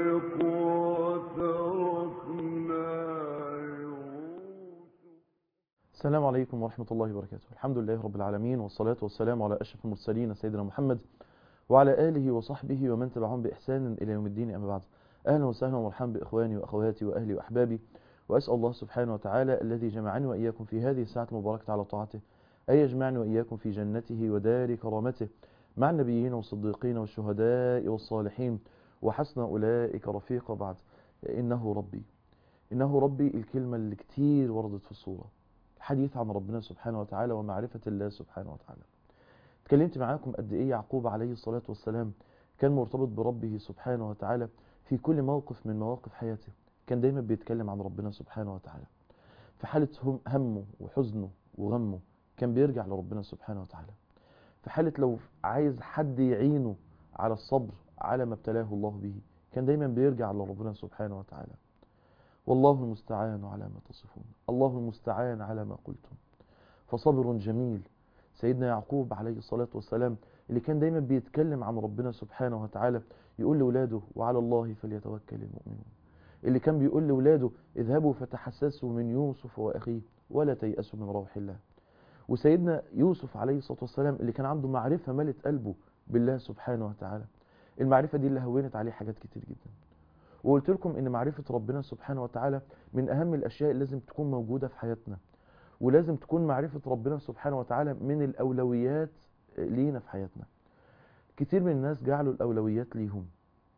السلام عليكم ورحمة الله وبركاته الحمد لله رب العالمين والصلاة والسلام على أشرف المرسلين سيدنا محمد وعلى آله وصحبه ومن تبعهم بإحسان إلى يوم الدين أما بعد أهلا وسهلا ومرحبا بإخواني وأخواتي وأهلي وأحبابي وأسأل الله سبحانه وتعالى الذي جمعني وإياكم في هذه الساعة المباركة على طاعته أن يجمعني وإياكم في جنته ودار كرامته مع النبيين والصديقين والشهداء والصالحين وحسن أولئك رفيقا بعد إنه ربي إنه ربي الكلمة اللي كتير وردت في الصورة الحديث عن ربنا سبحانه وتعالى ومعرفة الله سبحانه وتعالى اتكلمت معاكم قد إيه يعقوب عليه الصلاة والسلام كان مرتبط بربه سبحانه وتعالى في كل موقف من مواقف حياته كان دايما بيتكلم عن ربنا سبحانه وتعالى في حالة هم همه وحزنه وغمه كان بيرجع لربنا سبحانه وتعالى في حالة لو عايز حد يعينه على الصبر على ما ابتلاه الله به كان دايما بيرجع لربنا سبحانه وتعالى والله المستعان على ما تصفون الله المستعان على ما قلتم فصبر جميل سيدنا يعقوب عليه الصلاة والسلام اللي كان دايما بيتكلم عن ربنا سبحانه وتعالى يقول لولاده وعلى الله فليتوكل المؤمنون اللي كان بيقول لولاده اذهبوا فتحسسوا من يوسف وأخيه ولا تيأسوا من روح الله وسيدنا يوسف عليه الصلاة والسلام اللي كان عنده معرفة ملت قلبه بالله سبحانه وتعالى المعرفة دي اللي هونت عليه حاجات كتير جدا وقلت لكم ان معرفة ربنا سبحانه وتعالى من اهم الاشياء اللي لازم تكون موجودة في حياتنا ولازم تكون معرفة ربنا سبحانه وتعالى من الاولويات لينا في حياتنا كتير من الناس جعلوا الاولويات ليهم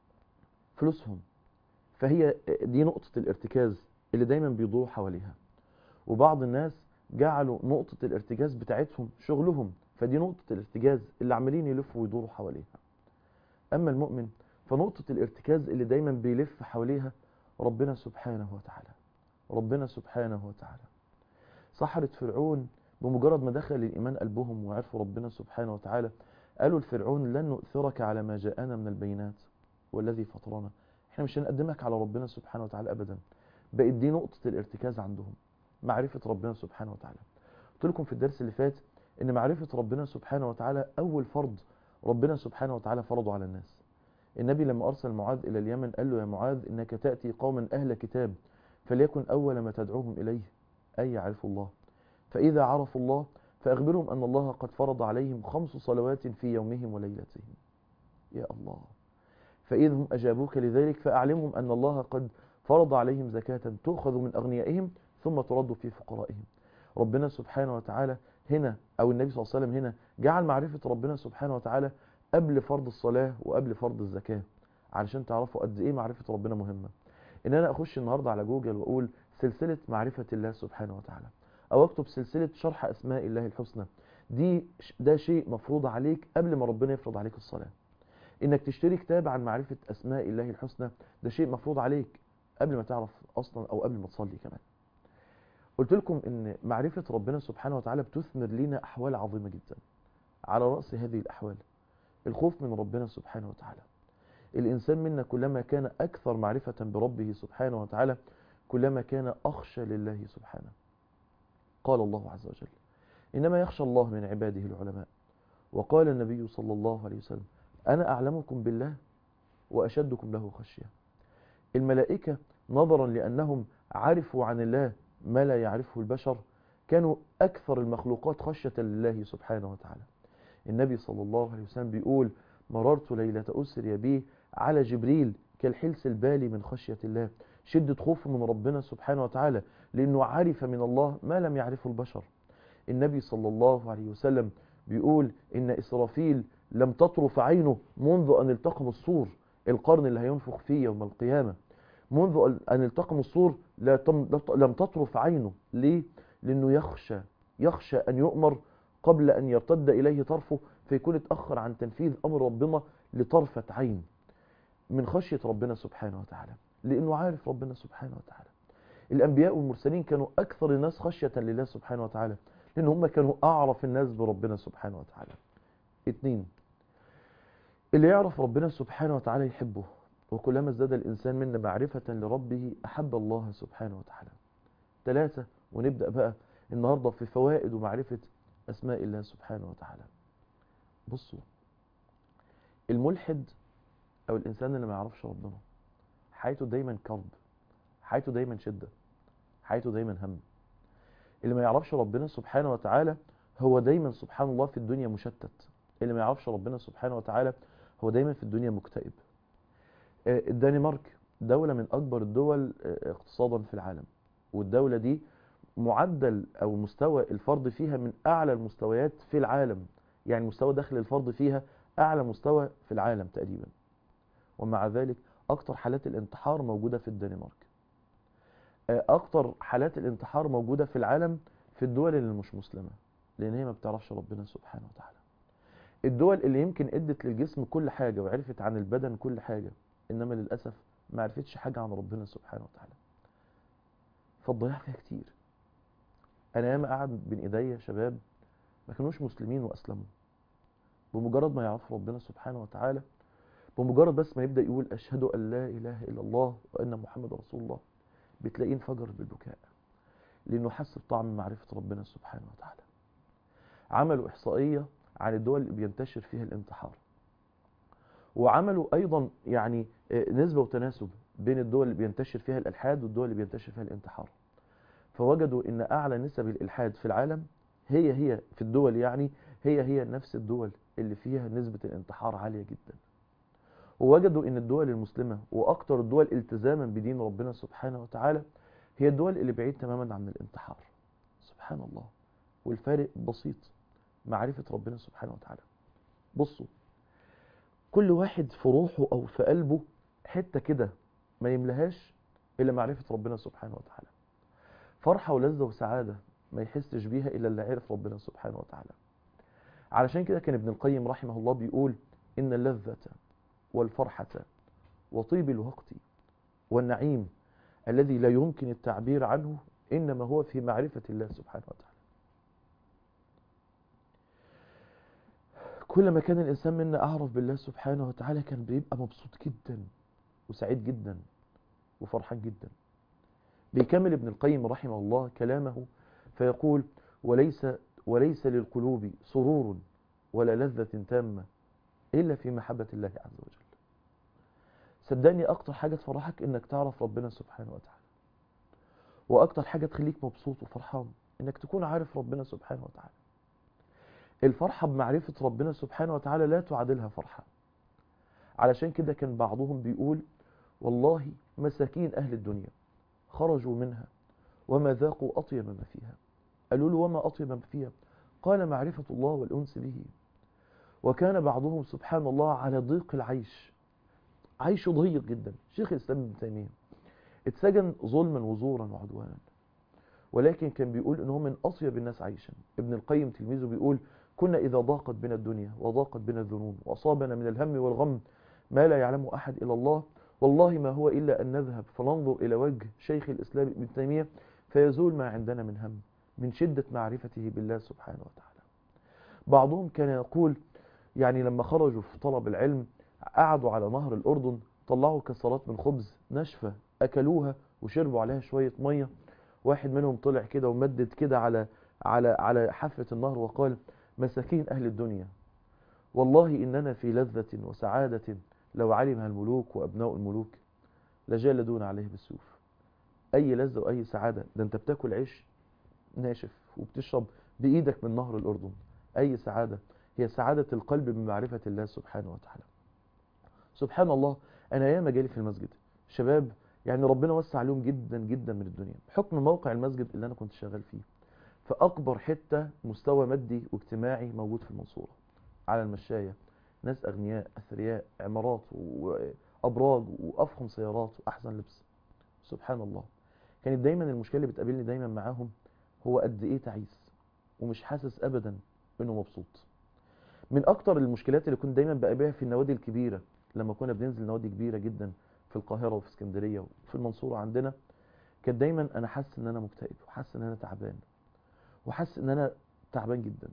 فلوسهم فهي دي نقطة الارتكاز اللي دايما بيدوروا حواليها وبعض الناس جعلوا نقطة الارتكاز بتاعتهم شغلهم فدي نقطة الارتكاز اللي عمالين يلفوا ويدوروا حواليها اما المؤمن فنقطة الارتكاز اللي دايما بيلف حواليها ربنا سبحانه وتعالى ربنا سبحانه وتعالى سحرة فرعون بمجرد ما دخل الإيمان قلبهم وعرفوا ربنا سبحانه وتعالى قالوا لفرعون لن نؤثرك على ما جاءنا من البينات والذي فطرنا احنا مش هنقدمك على ربنا سبحانه وتعالى أبدا بقت دي نقطة الارتكاز عندهم معرفة ربنا سبحانه وتعالى قلت لكم في الدرس اللي فات ان معرفة ربنا سبحانه وتعالى أول فرض ربنا سبحانه وتعالى فرضه على الناس النبي لما أرسل معاذ إلى اليمن قال له يا معاذ إنك تأتي قوما أهل كتاب فليكن أول ما تدعوهم إليه أي يعرفوا الله فإذا عرفوا الله فأخبرهم أن الله قد فرض عليهم خمس صلوات في يومهم وليلتهم يا الله فإذا هم أجابوك لذلك فأعلمهم أن الله قد فرض عليهم زكاة تؤخذ من أغنيائهم ثم ترد في فقرائهم ربنا سبحانه وتعالى هنا أو النبي صلى الله عليه وسلم هنا جعل معرفة ربنا سبحانه وتعالى قبل فرض الصلاة وقبل فرض الزكاة علشان تعرفوا قد ايه معرفة ربنا مهمة ان انا اخش النهاردة على جوجل واقول سلسلة معرفة الله سبحانه وتعالى او اكتب سلسلة شرح اسماء الله الحسنى دي ده شيء مفروض عليك قبل ما ربنا يفرض عليك الصلاة انك تشتري كتاب عن معرفة اسماء الله الحسنى ده شيء مفروض عليك قبل ما تعرف اصلا او قبل ما تصلي كمان قلت لكم ان معرفة ربنا سبحانه وتعالى بتثمر لنا احوال عظيمة جدا على رأس هذه الاحوال الخوف من ربنا سبحانه وتعالى الإنسان منا كلما كان أكثر معرفة بربه سبحانه وتعالى كلما كان أخشى لله سبحانه قال الله عز وجل إنما يخشى الله من عباده العلماء وقال النبي صلى الله عليه وسلم أنا أعلمكم بالله وأشدكم له خشية الملائكة نظرا لأنهم عرفوا عن الله ما لا يعرفه البشر كانوا أكثر المخلوقات خشية لله سبحانه وتعالى النبي صلى الله عليه وسلم بيقول مررت ليلة أسر بي على جبريل كالحلس البالي من خشية الله شدة خوف من ربنا سبحانه وتعالى لأنه عرف من الله ما لم يعرفه البشر النبي صلى الله عليه وسلم بيقول إن إسرافيل لم تطرف عينه منذ أن التقم الصور القرن اللي هينفخ فيه يوم القيامة منذ أن التقم الصور لم تطرف عينه ليه؟ لأنه يخشى يخشى أن يؤمر قبل أن يرتد إليه طرفه فيكون اتأخر عن تنفيذ أمر ربنا لطرفة عين من خشية ربنا سبحانه وتعالى لأنه عارف ربنا سبحانه وتعالى الأنبياء والمرسلين كانوا أكثر الناس خشية لله سبحانه وتعالى لأن هم كانوا أعرف الناس بربنا سبحانه وتعالى اتنين اللي يعرف ربنا سبحانه وتعالى يحبه وكلما ازداد الإنسان منا معرفة لربه أحب الله سبحانه وتعالى ثلاثة ونبدأ بقى النهاردة في فوائد ومعرفة أسماء الله سبحانه وتعالى بصوا الملحد أو الإنسان اللي ما يعرفش ربنا حياته دايما كرب حياته دايما شدة حياته دايما هم اللي ما يعرفش ربنا سبحانه وتعالى هو دايما سبحان الله في الدنيا مشتت اللي ما يعرفش ربنا سبحانه وتعالى هو دايما في الدنيا مكتئب آه، الدنمارك دولة من أكبر الدول آه، اقتصادا في العالم والدولة دي معدل أو مستوى الفرد فيها من أعلى المستويات في العالم يعني مستوى دخل الفرد فيها أعلى مستوى في العالم تقريبا ومع ذلك أكتر حالات الانتحار موجودة في الدنمارك آه، أكتر حالات الانتحار موجودة في العالم في الدول اللي مش مسلمة لأن هي ما بتعرفش ربنا سبحانه وتعالى الدول اللي يمكن ادت للجسم كل حاجة وعرفت عن البدن كل حاجة إنما للأسف ما عرفتش حاجة عن ربنا سبحانه وتعالى فالضياع فيها كتير أنا ياما قاعد بين إيديا شباب ما كانوش مسلمين وأسلموا بمجرد ما يعرفوا ربنا سبحانه وتعالى بمجرد بس ما يبدأ يقول أشهد أن لا إله إلا الله وأن محمد رسول الله بتلاقيه انفجر بالبكاء لأنه حس بطعم معرفة ربنا سبحانه وتعالى عملوا إحصائية عن الدول اللي بينتشر فيها الانتحار وعملوا أيضا يعني آه، نسبة وتناسب بين الدول اللي بينتشر فيها الإلحاد والدول اللي بينتشر فيها الانتحار فوجدوا أن أعلى نسب الإلحاد في العالم هي هي في الدول يعني هي هي نفس الدول اللي فيها نسبة الانتحار عالية جدا ووجدوا ان الدول المسلمة واكثر الدول التزاما بدين ربنا سبحانه وتعالى هي الدول اللي بعيد تماما عن الانتحار سبحان الله والفارق بسيط معرفة ربنا سبحانه وتعالى بصوا كل واحد في روحه او في قلبه حتة كده ما يملهاش الا معرفة ربنا سبحانه وتعالى فرحة ولذة وسعادة ما يحسش بيها الا اللي عرف ربنا سبحانه وتعالى علشان كده كان ابن القيم رحمه الله بيقول ان اللذة والفرحة وطيب الوقت والنعيم الذي لا يمكن التعبير عنه إنما هو في معرفة الله سبحانه وتعالى كل ما كان الإنسان منا أعرف بالله سبحانه وتعالى كان بيبقى مبسوط جدا وسعيد جدا وفرحان جدا بيكمل ابن القيم رحمه الله كلامه فيقول وليس وليس للقلوب سرور ولا لذة تامة إلا في محبة الله عز وجل صدقني أكتر حاجة تفرحك إنك تعرف ربنا سبحانه وتعالى وأكتر حاجة تخليك مبسوط وفرحان إنك تكون عارف ربنا سبحانه وتعالى الفرحة بمعرفة ربنا سبحانه وتعالى لا تعادلها فرحة علشان كده كان بعضهم بيقول والله مساكين أهل الدنيا خرجوا منها وما ذاقوا أطيب ما فيها قالوا له وما أطيب ما فيها قال معرفة الله والأنس به وكان بعضهم سبحان الله على ضيق العيش عيشه ضيق جدا شيخ الإسلام ابن تيمية اتسجن ظلما وزورا وعدوانا ولكن كان بيقول ان هو من أطيب الناس عيشا ابن القيم تلميذه بيقول كنا إذا ضاقت بنا الدنيا وضاقت بنا الذنوب وأصابنا من الهم والغم ما لا يعلم أحد إلا الله والله ما هو إلا أن نذهب فننظر إلى وجه شيخ الإسلام ابن تيمية فيزول ما عندنا من هم من شدة معرفته بالله سبحانه وتعالى بعضهم كان يقول يعني لما خرجوا في طلب العلم قعدوا على نهر الأردن طلعوا كسرات من خبز ناشفة أكلوها وشربوا عليها شوية مية واحد منهم طلع كده ومدد كده على على على حافة النهر وقال مساكين أهل الدنيا والله إننا في لذة وسعادة لو علمها الملوك وأبناء الملوك لجالدون عليه بالسيوف أي لذة وأي سعادة ده أنت بتاكل عيش ناشف وبتشرب بإيدك من نهر الأردن أي سعادة هي سعادة القلب بمعرفة الله سبحانه وتعالى سبحان الله أنا ياما جالي في المسجد شباب يعني ربنا وسع عليهم جدا جدا من الدنيا بحكم موقع المسجد اللي أنا كنت شغال فيه فأكبر حتة مستوى مادي واجتماعي موجود في المنصورة على المشاية ناس أغنياء أثرياء عمارات وأبراج وأفخم سيارات وأحسن لبس سبحان الله كانت دايما المشكلة اللي بتقابلني دايما معاهم هو قد إيه تعيس ومش حاسس أبدا إنه مبسوط من أكتر المشكلات اللي كنت دايما بقابلها في النوادي الكبيرة لما كنا بننزل نوادي كبيرة جدا في القاهرة وفي اسكندرية وفي المنصورة عندنا كان دايما أنا حاسس إن أنا مكتئب وحاسس إن أنا تعبان وحاسس إن أنا تعبان جدا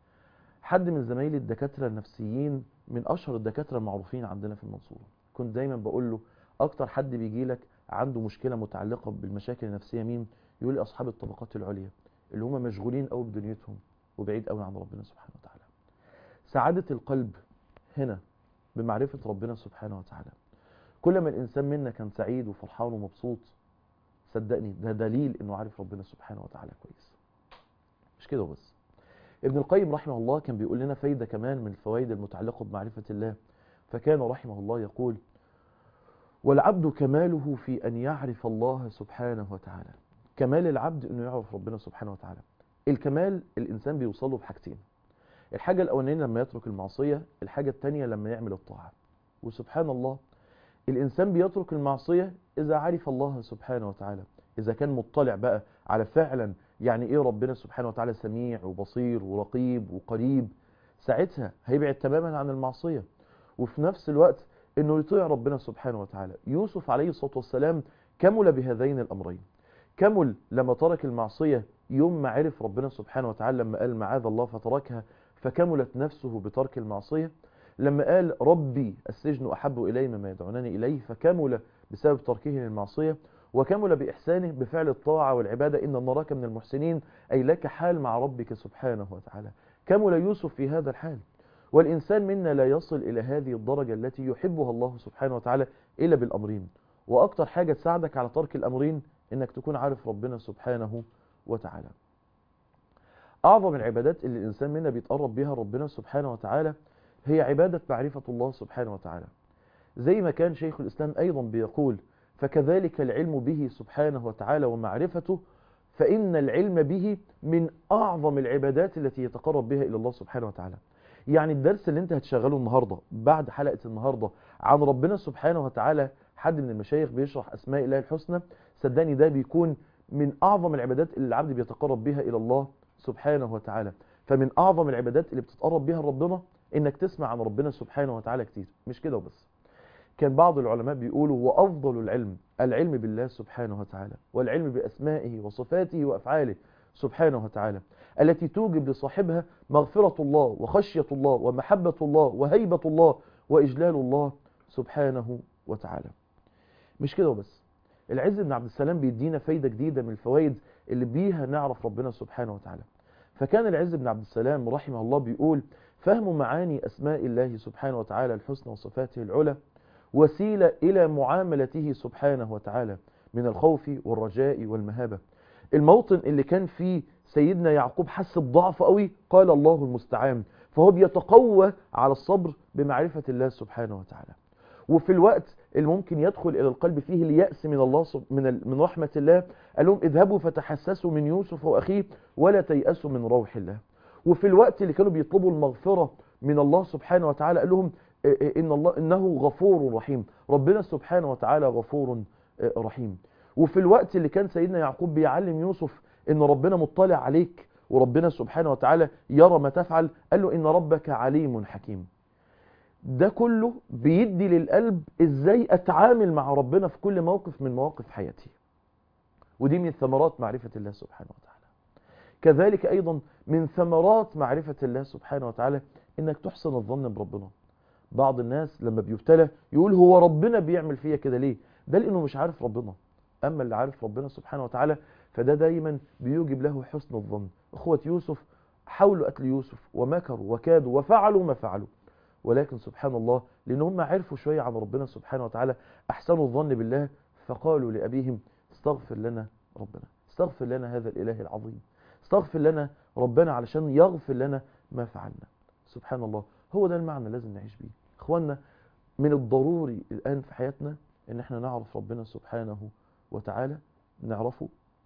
حد من زمايلي الدكاترة النفسيين من أشهر الدكاترة المعروفين عندنا في المنصورة كنت دايما بقول له أكتر حد بيجي لك عنده مشكلة متعلقة بالمشاكل النفسية مين يقول لي أصحاب الطبقات العليا اللي هم مشغولين قوي بدنيتهم وبعيد قوي عن ربنا سبحانه وتعالى سعادة القلب هنا بمعرفة ربنا سبحانه وتعالى كل ما الإنسان منا كان سعيد وفرحان ومبسوط صدقني ده دليل انه عارف ربنا سبحانه وتعالى كويس مش كده بس ابن القيم رحمه الله كان بيقول لنا فايدة كمان من الفوائد المتعلقة بمعرفة الله فكان رحمه الله يقول والعبد كماله في أن يعرف الله سبحانه وتعالى كمال العبد أنه يعرف ربنا سبحانه وتعالى الكمال الإنسان بيوصله بحاجتين الحاجة الأولانية لما يترك المعصية الحاجة الثانية لما يعمل الطاعة وسبحان الله الإنسان بيترك المعصية إذا عرف الله سبحانه وتعالى إذا كان مطلع بقى على فعلا يعني إيه ربنا سبحانه وتعالى سميع وبصير ورقيب وقريب ساعتها هيبعد تماما عن المعصية وفي نفس الوقت انه يطيع ربنا سبحانه وتعالى يوسف عليه الصلاة والسلام كمل بهذين الأمرين كمل لما ترك المعصية يوم ما عرف ربنا سبحانه وتعالى لما قال معاذ الله فتركها فكملت نفسه بترك المعصية لما قال ربي السجن أحب إلي مما يدعونني إليه فكمل بسبب تركه للمعصية وكمل بإحسانه بفعل الطاعة والعبادة إن نراك من المحسنين أي لك حال مع ربك سبحانه وتعالى كمل يوسف في هذا الحال والإنسان منا لا يصل إلى هذه الدرجة التي يحبها الله سبحانه وتعالى إلا بالأمرين وأكتر حاجة تساعدك على ترك الأمرين إنك تكون عارف ربنا سبحانه وتعالى أعظم العبادات اللي الإنسان منا بيتقرب بها ربنا سبحانه وتعالى هي عبادة معرفة الله سبحانه وتعالى زي ما كان شيخ الإسلام أيضا بيقول فكذلك العلم به سبحانه وتعالى ومعرفته فإن العلم به من أعظم العبادات التي يتقرب بها إلى الله سبحانه وتعالى يعني الدرس اللي انت هتشغله النهاردة بعد حلقة النهاردة عن ربنا سبحانه وتعالى حد من المشايخ بيشرح أسماء الله الحسنى صدقني ده بيكون من أعظم العبادات اللي العبد بيتقرب بها إلى الله سبحانه وتعالى فمن أعظم العبادات اللي بتتقرب بها ربنا إنك تسمع عن ربنا سبحانه وتعالى كتير مش كده وبس كان بعض العلماء بيقولوا وأفضل العلم العلم بالله سبحانه وتعالى والعلم بأسمائه وصفاته وأفعاله سبحانه وتعالى التي توجب لصاحبها مغفرة الله وخشية الله ومحبة الله وهيبة الله وإجلال الله سبحانه وتعالى مش كده وبس العز بن عبد السلام بيدينا فايدة جديدة من الفوائد اللي بيها نعرف ربنا سبحانه وتعالى فكان العز بن عبد السلام رحمه الله بيقول فهم معاني أسماء الله سبحانه وتعالى الحسنى وصفاته العلى وسيلة إلى معاملته سبحانه وتعالى من الخوف والرجاء والمهابة الموطن اللي كان فيه سيدنا يعقوب حس بضعف قوي قال الله المستعان فهو بيتقوى على الصبر بمعرفة الله سبحانه وتعالى وفي الوقت اللي ممكن يدخل إلى القلب فيه اليأس من الله من من رحمة الله قال لهم اذهبوا فتحسسوا من يوسف وأخيه ولا تيأسوا من روح الله وفي الوقت اللي كانوا بيطلبوا المغفرة من الله سبحانه وتعالى قال لهم إن الله إنه غفور رحيم ربنا سبحانه وتعالى غفور رحيم وفي الوقت اللي كان سيدنا يعقوب بيعلم يوسف ان ربنا مطلع عليك وربنا سبحانه وتعالى يرى ما تفعل قال له ان ربك عليم حكيم ده كله بيدي للقلب ازاي اتعامل مع ربنا في كل موقف من مواقف حياتي ودي من ثمرات معرفة الله سبحانه وتعالى كذلك ايضا من ثمرات معرفة الله سبحانه وتعالى انك تحسن الظن بربنا بعض الناس لما بيبتلى يقول هو ربنا بيعمل فيا كده ليه ده لانه مش عارف ربنا اما اللي عارف ربنا سبحانه وتعالى فده دايما بيوجب له حسن الظن اخوة يوسف حاولوا قتل يوسف ومكروا وكادوا وفعلوا ما فعلوا ولكن سبحان الله لان هم عرفوا شوية عن ربنا سبحانه وتعالى احسنوا الظن بالله فقالوا لأبيهم استغفر لنا ربنا استغفر لنا هذا الإله العظيم استغفر لنا ربنا علشان يغفر لنا ما فعلنا سبحان الله هو ده المعنى لازم نعيش بيه اخوانا من الضروري الآن في حياتنا ان احنا نعرف ربنا سبحانه وتعالى نعرفه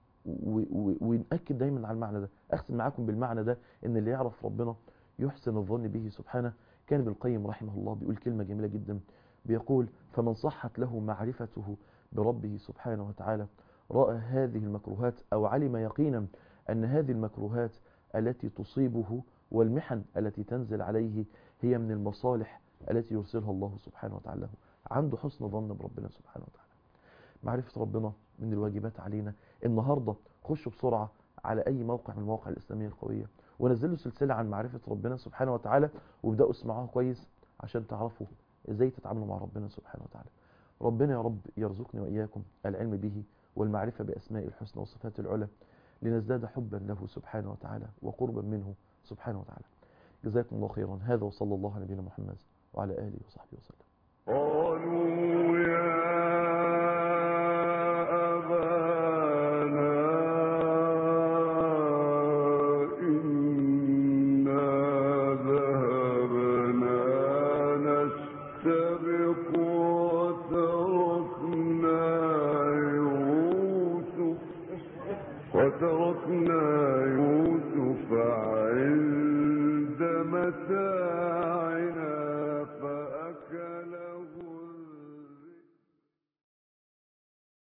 ونأكد دايما على المعنى ده أختم معاكم بالمعنى ده إن اللي يعرف ربنا يحسن الظن به سبحانه كان ابن القيم رحمه الله بيقول كلمة جميلة جدا بيقول فمن صحت له معرفته بربه سبحانه وتعالى رأى هذه المكروهات أو علم يقينا أن هذه المكروهات التي تصيبه والمحن التي تنزل عليه هي من المصالح التي يرسلها الله سبحانه وتعالى له عنده حسن ظن بربنا سبحانه وتعالى معرفة ربنا من الواجبات علينا النهاردة خشوا بسرعة على أي موقع من المواقع الإسلامية القوية ونزلوا سلسلة عن معرفة ربنا سبحانه وتعالى وابدأوا اسمعوها كويس عشان تعرفوا ازاي تتعاملوا مع ربنا سبحانه وتعالى ربنا يا رب يرزقني وإياكم العلم به والمعرفة بأسماء الحسنى وصفات العلى لنزداد حبا له سبحانه وتعالى وقربا منه سبحانه وتعالى جزاكم الله خيرا هذا وصلى الله على نبينا محمد وعلى آله وصحبه وسلم قالوا يا وأغرقنا يوسف عند متاعنا